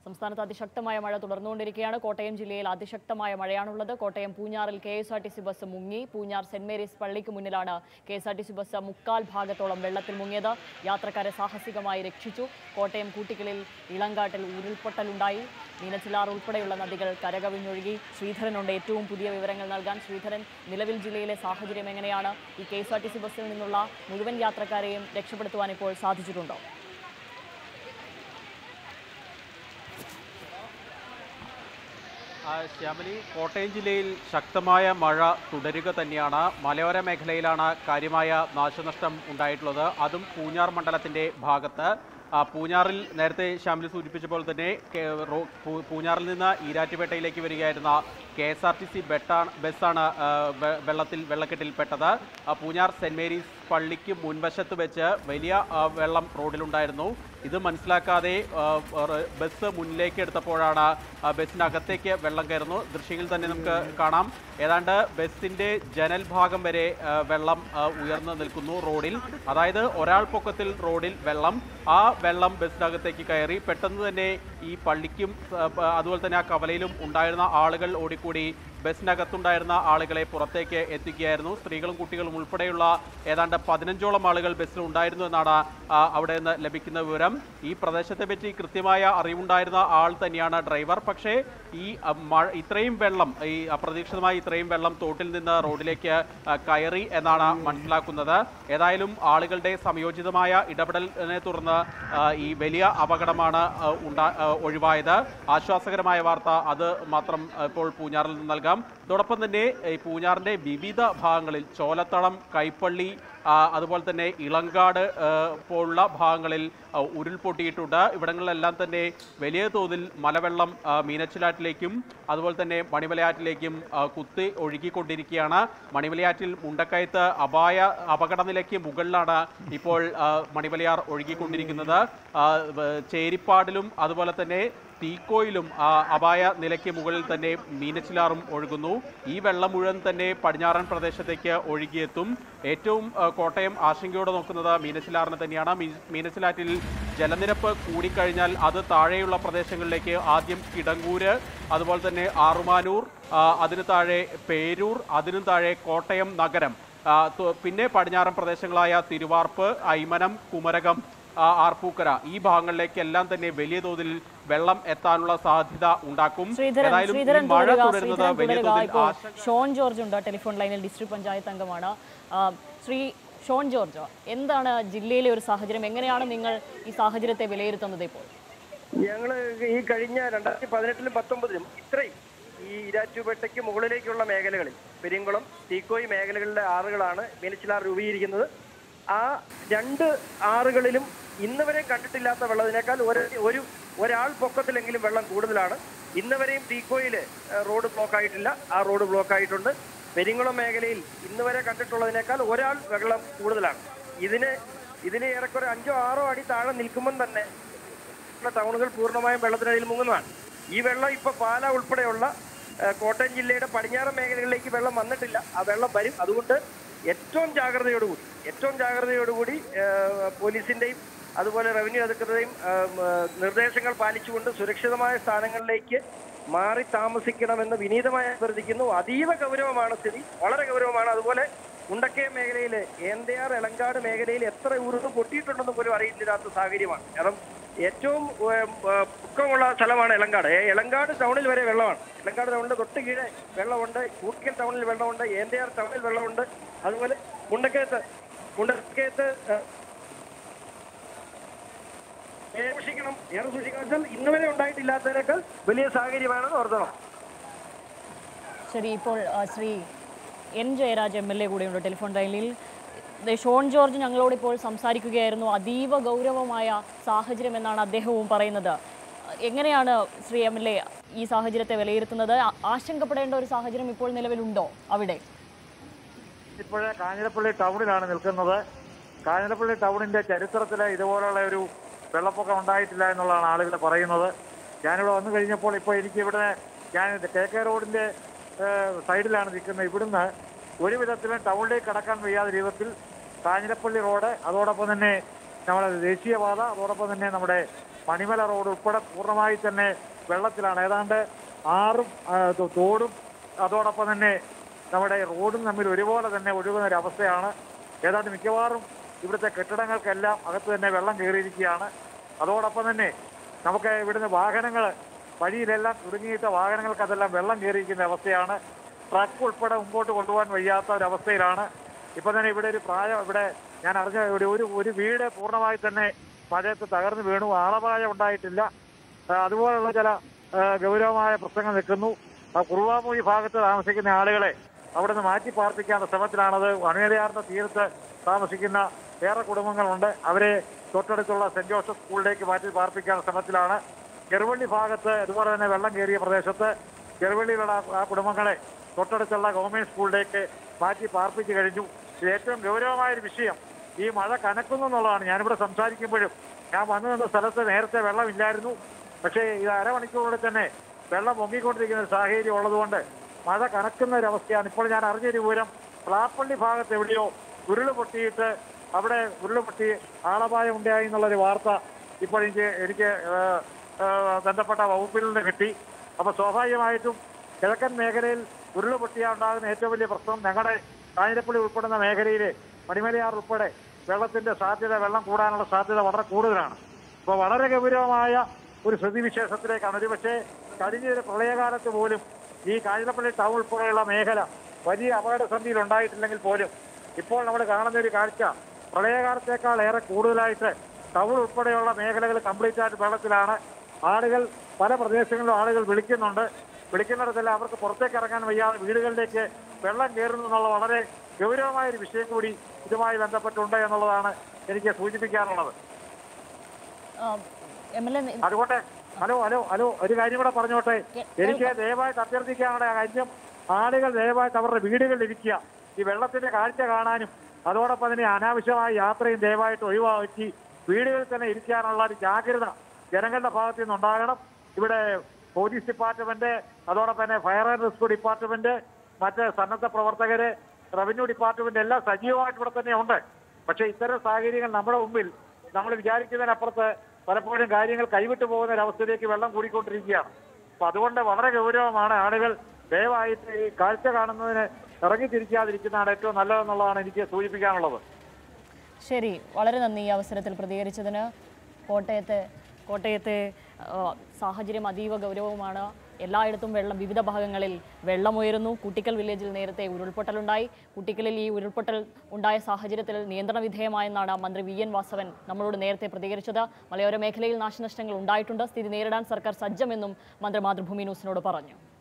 സംസ്ഥാനത്ത് അതിശക്തമായ മഴ തുടർന്നുകൊണ്ടിരിക്കുകയാണ് കോട്ടയം ജില്ലയിൽ അതിശക്തമായ മഴയാണുള്ളത് കോട്ടയം പൂഞ്ഞാറിൽ K S R T C bus മുങ്ങി പൂഞ്ഞാർ സെന്റ് മേരീസ് പള്ളിക്ക് മുന്നിലാണ് K S R T C bus മുക്കാൽ ഭാഗത്തോളം വെള്ളത്തിൽ മുങ്ങിയത് യാത്രക്കാരെ സാഹസികമായി രക്ഷിച്ചു കോട്ടയം കൂട്ടിക്കലിൽ ഇളങ്കാട്ടിൽ ഉരുൾപൊട്ടലുണ്ടായി മീനച്ചിലാർ ഉൾപ്പെടെയുള്ള നദികൾ കരകവിഞ്ഞൊഴുകി ശ്രീധരനുണ്ട് ഏറ്റവും പുതിയ വിവരങ്ങൾ നൽകാൻ ശ്രീധരൻ നിലവിൽ ജില്ലയിലെ സാഹചര്യം എങ്ങനെയാണ് ഈ K S R T C ബസ്സിൽ നിന്നുള്ള മുഴുവൻ യാത്രക്കാരെയും രക്ഷപ്പെടുത്തുവാൻ ഇപ്പോൾ സാധിച്ചിട്ടുണ്ടോ ആ, ശ്യാമലി കോട്ടയം ജില്ലയിൽ ശക്തമായ മഴ തുടരുക തന്നെയാണ് മലയോര മേഖലയിലാണ് കാര്യമായ നാശനഷ്ടം ഉണ്ടായിട്ടുള്ളത് അതും പൂഞ്ഞാർ മണ്ഡലത്തിന്റെ ഭാഗത്ത് ആ, പൂഞ്ഞാറിൽ നേരത്തെ ശ്യാമലി സൂചിപ്പിച്ചപ്പോൾ തന്നെ കെ- റോ- പൂ- പൂഞ്ഞാറിൽ നിന്ന് ഈരാറ്റുപേട്ടയിലേക്ക് വരികയായിരുന്ന K S R T C ബെട്ടാണ് ബസ്സാണ് ആ, വെ- വെള്ളത്തിൽ വെള്ളക്കെട്ടിൽപ്പെട്ടത് ആ, പൂഞ്ഞാർ സെന്റ് മേരീസ് പള്ളിക്ക് മുൻവശത്ത് വെച്ച് വലിയ ആ, വെള്ളം റോഡിലുണ്ടായിരുന്നു ഇത് മനസ്സിലാക്കാതെ ആ, റ- ബസ് മുന്നിലേക്ക് എടുത്തപ്പോഴാണ് ആ, ബസ്സിനകത്തേക്ക് വെള്ളം കയറുന്നു ദൃശ്യങ്ങളിൽ തന്നെ നമുക്ക് കാണാം ഏതാണ്ട് ബസ്സിന്റെ ജനൽ ഭാഗം വരെ ആ, വെള്ളം ആ, ഉയർന്നു നിൽക്കുന്നു റോഡിൽ അതായത് ഒരാൾ പൊക്കത്തിൽ റോഡിൽ വെള്ളം ആ വെള്ളം ബസ്സിനകത്തേക്ക് കയറി പെട്ടെന്ന് തന്നെ ഈ പള്ളിക്കും ആ, പ- അതുപോലെ തന്നെ ആ കവലയിലും ഉണ്ടായിരുന്ന ആളുകൾ ഓടിക്കൂടി ബസ്സിനകത്തുണ്ടായിരുന്ന ആളുകളെ പുറത്തേക്ക് എത്തിക്കുകയായിരുന്നു സ്ത്രീകളും കുട്ടികളും ഉൾപ്പെടെയുള്ള ഏതാണ്ട് പതിനഞ്ചോളം ആളുകൾ ബസ്സിൽ ഉണ്ടായിരുന്നു എന്നാണ് ആ, അവിടെ നിന്ന് ലഭിക്കുന്ന വിവരം ഈ പ്രദേശത്തെ പറ്റി കൃത്യമായ അറിവുണ്ടായിരുന്ന ആൾ തന്നെയാണ് ഡ്രൈവർ പക്ഷേ ഈ ആ, മഴ ഇത്രയും വെള്ളം ഈ അപ്രതീക്ഷിതമായി ഇത്രയും വെള്ളം തോട്ടിൽ നിന്ന് റോഡിലേക്ക് ആ, കയറി എന്നാണ് മനസ്സിലാക്കുന്നത് ഏതായാലും ആളുകളുടെ സംയോജിതമായ ഇടപെടലിനെ തുടർന്ന് ആ, ഈ വലിയ അപകടമാണ് ആ, ഉണ്ടാ ആ, ഒഴിവായത് ആശ്വാസകരമായ വാർത്ത അത് മാത്രം ആ, ഇപ്പോൾ പൂഞ്ഞാറിൽ നിന്ന് നൽകാം അതോടൊപ്പം തന്നെ ഈ പൂഞ്ഞാറിന്റെ വിവിധ ഭാഗങ്ങളിൽ ചോലത്തളം കൈപ്പള്ളി ആ, അതുപോലെ തന്നെ ഇളങ്കാട് ആ, പോലുള്ള ഭാഗങ്ങളിൽ ആ, ഉരുൾപൊട്ടിയിട്ടുണ്ട് ഇവിടങ്ങളിലെല്ലാം തന്നെ വലിയ തോതിൽ മലവെള്ളം ആ, മീനച്ചിലാറ്റിലേക്കും അതുപോലെ തന്നെ മണിമലയാറ്റിലേക്കും ആ, കുത്തി ഒഴുകിക്കൊണ്ടിരിക്കുകയാണ് മണിമലയാറ്റിൽ മുണ്ടക്കയത്ത് അപായ അപകടനിലയ്ക്ക് മുകളിലാണ് ഇപ്പോൾ ആ, മണിമലയാർ ഒഴുകിക്കൊണ്ടിരിക്കുന്നത് ആ, വ- ചേരിപ്പാടിലും അതുപോലെ തന്നെ തീക്കോയിലും ആ, അപായ നിലയ്ക്ക് മുകളിൽ തന്നെ മീനച്ചിലാറും ഒഴുകുന്നു ഈ വെള്ളം മുഴുവൻ തന്നെ പടിഞ്ഞാറൻ പ്രദേശത്തേക്ക് ഒഴുകിയെത്തും ഏറ്റവും ആ, കോട്ടയം ആശങ്കയോടെ നോക്കുന്നത് മീനച്ചിലാറിന് തന്നെയാണ് മീ- മീനച്ചിലാറ്റിൽ ജലനിരപ്പ് കൂടിക്കഴിഞ്ഞാൽ അത് താഴെയുള്ള പ്രദേശങ്ങളിലേക്ക് ആദ്യം കിടങ്ങൂര് അതുപോലെ തന്നെ ആറുമാനൂർ ആ, അതിന് താഴെ പേരൂർ അതിനു താഴെ കോട്ടയം നഗരം ആ, തു- പിന്നെ പടിഞ്ഞാറൻ പ്രദേശങ്ങളായ തിരുവാർപ്പ് ഐമനം കുമരകം ആ, ആർപ്പൂക്കര ഈ ഭാഗങ്ങളിലേക്കെല്ലാം തന്നെ വലിയ തോതിൽ വെള്ളം എത്താനുള്ള സാധ്യത ഉണ്ടാക്കും ശ്രീധരൻ ഏതായാലും ഈ ശ്രീധരൻ മഴ തുടരുക തുടരുന്നത് ശ്രീധരൻ വലിയ തുടരുക തോതിൽ ഇപ്പോൾ ആശങ്ക ഷോൺ ജോർജ് ഉണ്ട് ടെലിഫോൺ ലൈനിൽ ഡിസ്ട്രിക്ട് പഞ്ചായത്ത് അംഗമാണ് ആ, ശ്രീ ഷോൺ ജോർജ് എന്താണ് ജില്ലയിലെ ഒരു സാഹചര്യം എങ്ങനെയാണ് നിങ്ങൾ ഈ സാഹചര്യത്തെ വിലയിരുത്തുന്നത് ഇപ്പോൾ ഞങ്ങള് ഈ കഴിഞ്ഞ രണ്ടായിരത്തി പതിനെട്ടിലും പത്തൊമ്പതിലും ഇത്രയും ഈ ഇരാറ്റുപേട്ടയ്ക്ക് മുകളിലേക്കുള്ള മേഖലകളിൽ പെരിയംകുളം തീക്കോയി മേഖലകളിലെ ആറുകളാണ് മീനച്ചിലാർ രൂപീകരിക്കുന്നത് ആ രണ്ട് ആറുകളിലും ഇന്ന് വരെ കണ്ടിട്ടില്ലാത്ത വെള്ളത്തിനേക്കാൾ ഒരു ഒരു ഒരാൾ പൊക്കത്തിലെങ്കിലും വെള്ളം കൂടുതലാണ് ഇന്ന് വരെയും തീക്കോയിൽ റോഡ് ബ്ലോക്ക് ആയിട്ടില്ല ആ റോഡ് ബ്ലോക്ക് ആയിട്ടുണ്ട് പെരിയംകുളം മേഖലയിൽ ഇന്ന് വരെ കണ്ടിട്ടുള്ളതിനേക്കാൾ ഒരാൾ വെള്ളം കൂടുതലാണ് ഇതിന് ഇതിന് ഏറെക്കുറെ അഞ്ചോ ആറോ അടി താഴെ നിൽക്കുമ്പം തന്നെ ഉള്ള ടൗണുകൾ പൂർണ്ണമായും വെള്ളത്തിനടിയിൽ മുങ്ങുന്നതാണ് ഈ വെള്ളം ഇപ്പൊ പാല ഉൾപ്പെടെയുള്ള ആ, കോട്ടയം ജില്ലയുടെ പടിഞ്ഞാറൻ മേഖലകളിലേക്ക് വെള്ളം വന്നിട്ടില്ല ആ വെള്ളം വരും അതുകൊണ്ട് ഏറ്റവും ജാഗ്രതയോടുകൂടി ഏറ്റവും ജാഗ്രതയോടുകൂടി ആ, പോലീസിന്റെയും അതുപോലെ റവന്യൂ അധികൃതരെയും ആ, ആ, നിർദ്ദേശങ്ങൾ പാലിച്ചുകൊണ്ട് സുരക്ഷിതമായ സ്ഥാനങ്ങളിലേക്ക് മാറി താമസിക്കണമെന്ന് വിനീതമായി അഭ്യർത്ഥിക്കുന്നു അതീവ ഗൗരവമാണ് സ്ഥിതി വളരെ ഗൗരവമാണ് അതുപോലെ മുണ്ടക്കയം മേഖലയിൽ ഏന്തയാർ എളങ്കാട് മേഖലയിൽ എത്ര ഉരുള് പൊട്ടിയിട്ടുണ്ടെന്ന് പോലും അറിയില്ലാത്ത സാഹചര്യമാണ് കാരണം ഏറ്റവും ഏം, ഏ, പൊക്കമുള്ള സ്ഥലമാണ് എളങ്കാട് ഏ, എളങ്കാട് ടൗണിൽ വരെ വെള്ളമാണ് എളങ്കാട് ടൗണിന്റെ തൊട്ട് കീഴെ വെള്ളമുണ്ട് കൂട്ടിക്കൽ ടൗണിൽ വെള്ളമുണ്ട് ഏന്തയാർ ടൗണിൽ വെള്ളമുണ്ട് അതുപോലെ മുണ്ടക്കയത്ത് മുണ്ടക്കയത്ത് ഏ, ഏറെ സൂക്ഷിക്കണം ഏറെ സൂക്ഷിക്കണം വെച്ചാൽ ഇന്ന് വരെ ഉണ്ടായിട്ടില്ലാത്തതിനേക്കാൾ വലിയ സാഹചര്യമാണെന്ന് ഓർത്തണം ശരി ഇപ്പോൾ ആ, Shri N Jayaraj M L A കൂടെയുണ്ട് ടെലിഫോൺ ലൈനിൽ ദേ ഷോൺ ജോർജ് ഞങ്ങളോട് ഇപ്പോൾ സംസാരിക്കുകയായിരുന്നു അതീവ ഗൗരവമായ സാഹചര്യം എന്നാണ് അദ്ദേഹവും പറയുന്നത് എങ്ങനെയാണ് ശ്രീ എം എൽ എ ഈ സാഹചര്യത്തെ വിലയിരുത്തുന്നത് ആ- ആശങ്കപ്പെടേണ്ട ഒരു സാഹചര്യം ഇപ്പോൾ നിലവിലുണ്ടോ അവിടെ ഇപ്പോഴേ കാഞ്ഞിരപ്പള്ളി ടൗണിലാണ് നിൽക്കുന്നത് കാഞ്ഞിരപ്പള്ളി ടൗണിന്റെ ചരിത്രത്തിൽ ഇതുപോലുള്ള ഒരു വെള്ളപ്പൊക്കം ഉണ്ടായിട്ടില്ല എന്നുള്ളതാണ് ആളുകൾ പറയുന്നത് ഞാനിവിടെ വന്നു കഴിഞ്ഞപ്പോൾ ഇപ്പോൾ എനിക്ക് ഇവിടെ ഞാൻ കെ കെ റോഡിന്റെ ഏഹ്, സൈഡിലാണ് നിൽക്കുന്നത് ഇവിടുന്ന് ഒരു വിധത്തിലും ടൗണിലേക്ക് കടക്കാൻ വയ്യാത്ത രൂപത്തിൽ കാഞ്ഞിരപ്പള്ളി റോഡ് അതോടൊപ്പം തന്നെ നമ്മുടെ ദേശീയപാത അതോടൊപ്പം തന്നെ നമ്മുടെ മണിമല റോഡ് ഉൾപ്പെടെ പൂർണ്ണമായി തന്നെ വെള്ളത്തിലാണ് ഏതാണ്ട് ആറും ആ, തോ- തോടും അതോടൊപ്പം തന്നെ നമ്മുടെ റോഡും തമ്മിൽ ഒരുപോലെ തന്നെ ഒഴുകുന്ന ഒരു അവസ്ഥയാണ് ഏതാണ്ട് മിക്കവാറും ഇവിടുത്തെ കെട്ടിടങ്ങൾക്കെല്ലാം അകത്ത് തന്നെ വെള്ളം കയറിയിരിക്കുകയാണ് അതോടൊപ്പം തന്നെ നമുക്ക് ഇവിടുന്ന് വാഹനങ്ങൾ വഴിയിലെല്ലാം കുടുങ്ങിയിട്ട വാഹനങ്ങൾക്ക് അതെല്ലാം വെള്ളം കയറിയിരിക്കുന്ന അവസ്ഥയാണ് ട്രക്ക് ഉൾപ്പെടെ മുമ്പോട്ട് കൊണ്ടുപോകാൻ വയ്യാത്ത ഒരു അവസ്ഥയിലാണ് ഇപ്പൊ തന്നെ ഇവിടെ ഒരു പ്രായം ഇവിടെ ഞാൻ അറിഞ്ഞ ഇവിടെ ഒരു ഒരു വീട് പൂർണ്ണമായി തന്നെ മഴയത്ത് തകർന്നു വീണു ആളപായം ഉണ്ടായിട്ടില്ല ആ, അതുപോലുള്ള ചില ആ, ഗൗരവമായ പ്രശ്നങ്ങൾ നിൽക്കുന്നു ആ, കുറുവാമൂഴി ഭാഗത്ത് താമസിക്കുന്ന ആളുകളെ അവിടെ നിന്ന് മാറ്റി പാർപ്പിക്കാനുള്ള ശ്രമത്തിലാണത് വനവേലയാറിന്റെ തീരത്ത് താമസിക്കുന്ന ഏറെ കുടുംബങ്ങളുണ്ട് അവരെ തൊട്ടടുത്തുള്ള സെന്റ് ജോസഫ് സ്കൂളിലേക്ക് മാറ്റി പാർപ്പിക്കാനുള്ള ശ്രമത്തിലാണ് ചെറുവള്ളി ഭാഗത്ത് അതുപോലെ തന്നെ വെള്ളം കയറിയ പ്രദേശത്ത് ചെറുവള്ളിയിലുള്ള ആ- ആ കുടുംബങ്ങളെ തൊട്ടടുത്തുള്ള ഗവൺമെന്റ് സ്കൂളിലേക്ക് മാറ്റി പാർപ്പിച്ചു കഴിഞ്ഞു ഇത് ഏറ്റവും ഗൗരവമായ ഒരു വിഷയം ഈ മഴ കനക്കുന്നു എന്നുള്ളതാണ് ഞാനിവിടെ സംസാരിക്കുമ്പോഴും ഞാൻ വന്നു നിന്ന സ്ഥലത്ത് നേരത്തെ വെള്ളമില്ലായിരുന്നു പക്ഷേ ഇത് അരമണിക്കൂറിൽ തന്നെ വെള്ളം പൊങ്ങിക്കൊണ്ടിരിക്കുന്ന ഒരു സാഹചര്യം ഉള്ളതുകൊണ്ട് മഴ കനക്കുന്ന ഒരു അവസ്ഥയാണ് ഇപ്പോൾ ഞാൻ അറിഞ്ഞൊരു വിവരം പ്ലാപ്പള്ളി ഭാഗത്ത് എവിടെയോ ഉരുള് പൊട്ടിയിട്ട് അവിടെ ഉരുള് പൊട്ടി ആളപായം ഉണ്ടായി എന്നുള്ളൊരു വാർത്ത ഇപ്പോൾ എനിക്ക് എനിക്ക് ഏഹ്, ഏഹ്, ബന്ധപ്പെട്ട വകുപ്പിൽ നിന്ന് കിട്ടി അപ്പൊ സ്വാഭാവികമായിട്ടും കിഴക്കൻ മേഖലയിൽ ഉരുള് പൊട്ടിയാൽ ഉണ്ടാകുന്ന ഏറ്റവും വലിയ പ്രശ്നം ഞങ്ങളുടെ കാഞ്ഞിരപ്പള്ളി ഉൾപ്പെടുന്ന മേഖലയിൽ മണിമലയാർ ഉൾപ്പെടെ വെള്ളത്തിന്റെ സാധ്യത വെള്ളം കൂടാനുള്ള സാധ്യത വളരെ കൂടുതലാണ് അപ്പോൾ വളരെ ഗൗരവമായ ഒരു സ്ഥിതിവിശേഷത്തിലേക്കാണ് ഒരുപക്ഷെ കഴിഞ്ഞ ഒരു പ്രളയകാലത്ത് പോലും ഈ കാഞ്ഞിരപ്പള്ളി ടൗൺ ഉൾപ്പെടെയുള്ള മേഖല വലിയ അപകടസന്ധിയിൽ ഉണ്ടായിട്ടില്ലെങ്കിൽ പോലും ഇപ്പോൾ നമ്മൾ കാണുന്ന ഒരു കാഴ്ച പ്രളയകാലത്തേക്കാൾ ഏറെ കൂടുതലായിട്ട് ടൗൺ ഉൾപ്പെടെയുള്ള മേഖലകൾ കംപ്ലീറ്റ് ആയിട്ട് വെള്ളത്തിലാണ് ആളുകൾ പല പ്രദേശങ്ങളിലും ആളുകൾ വിളിക്കുന്നുണ്ട് വിളിക്കുന്നിടത്തെല്ലാം അവർക്ക് പുറത്തേക്ക് ഇറങ്ങാൻ വയ്യാതെ വീടുകളിലേക്ക് വെള്ളം കയറുന്നു എന്നുള്ള വളരെ ഗൗരവമായ ഒരു വിഷയം കൂടി ഇതുമായി ബന്ധപ്പെട്ടുണ്ട് എന്നുള്ളതാണ് എനിക്ക് സൂചിപ്പിക്കാനുള്ളത് എം എൽ എ അതുകൊണ്ട് ഹലോ ഹലോ ഹലോ ഒരു കാര്യം കൂടെ പറഞ്ഞോട്ടെ കേ- എനിക്ക് ദയവായിട്ട് അഭ്യർത്ഥിക്കാനുള്ള കാര്യം ആളുകൾ ദയവായിട്ട് അവരുടെ വീടുകളിൽ ഇരിക്കുക ഈ വെള്ളത്തിന്റെ കാഴ്ച കാണാനും അതോടൊപ്പം തന്നെ അനാവശ്യമായ യാത്രയും ദയവായിട്ട് ഒഴിവാക്കി വീടുകളിൽ തന്നെ ഇരിക്കാനുള്ള ഒരു ജാഗ്രത ജനങ്ങളുടെ ഭാഗത്തു നിന്നുണ്ടാകണം ഇവിടെ പോലീസ് ഡിപ്പാർട്ട്മെന്റ് അതോടൊപ്പം തന്നെ ഫയർ ആൻഡ് റെസ്ക്യൂ ഡിപ്പാർട്ട്മെന്റ് മറ്റ് സന്നദ്ധ പ്രവർത്തകര് റവന്യൂ ഡിപ്പാർട്ട്മെന്റ് എല്ലാം സജീവമായിട്ട് ഇവിടെ തന്നെ ഉണ്ട് പക്ഷേ ഇത്തരം സാഹചര്യങ്ങൾ നമ്മുടെ മുമ്പിൽ നമ്മൾ വിചാരിക്കുന്നതിനപ്പുറത്ത് പലപ്പോഴും കാര്യങ്ങൾ കൈവിട്ടു പോകുന്ന ഒരു അവസ്ഥയിലേക്ക് വെള്ളം കൂടിക്കൊണ്ടിരിക്കുകയാണ് അപ്പൊ അതുകൊണ്ട് വളരെ ഗൗരവമാണ് ആളുകൾ ദയവായിട്ട് ഈ കാഴ്ച കാണുന്നതിന് ഇറങ്ങിത്തിരിക്കാതിരിക്കുന്നതാണ് ഏറ്റവും നല്ലതെന്നുള്ളതാണ് എനിക്ക് സൂചിപ്പിക്കാനുള്ളത് ശരി വളരെ നന്ദി ഈ അവസരത്തിൽ പ്രതികരിച്ചതിന് കോട്ടയത്തെ കോട്ടയത്തെ ആ, സാഹചര്യം അതീവ ഗൗരവമാണ് എല്ലായിടത്തും വെള്ളം വിവിധ ഭാഗങ്ങളിൽ വെള്ളമുയരുന്നു കുട്ടിക്കൽ വില്ലേജിൽ നേരത്തെ ഉരുൾപൊട്ടലുണ്ടായി കുട്ടിക്കലിൽ ഈ ഉരുൾപൊട്ടൽ ഉണ്ടായ സാഹചര്യത്തിൽ നിയന്ത്രണ വിധേയമായെന്നാണ് മന്ത്രി വി എൻ വാസവൻ നമ്മളോട് നേരത്തെ പ്രതികരിച്ചത് മലയോര മേഖലയിൽ നാശനഷ്ടങ്ങൾ ഉണ്ടായിട്ടുണ്ട് സ്ഥിതി നേരിടാൻ സർക്കാർ സജ്ജമെന്നും മന്ത്രി മാതൃഭൂമി ന്യൂസിനോട് പറഞ്ഞു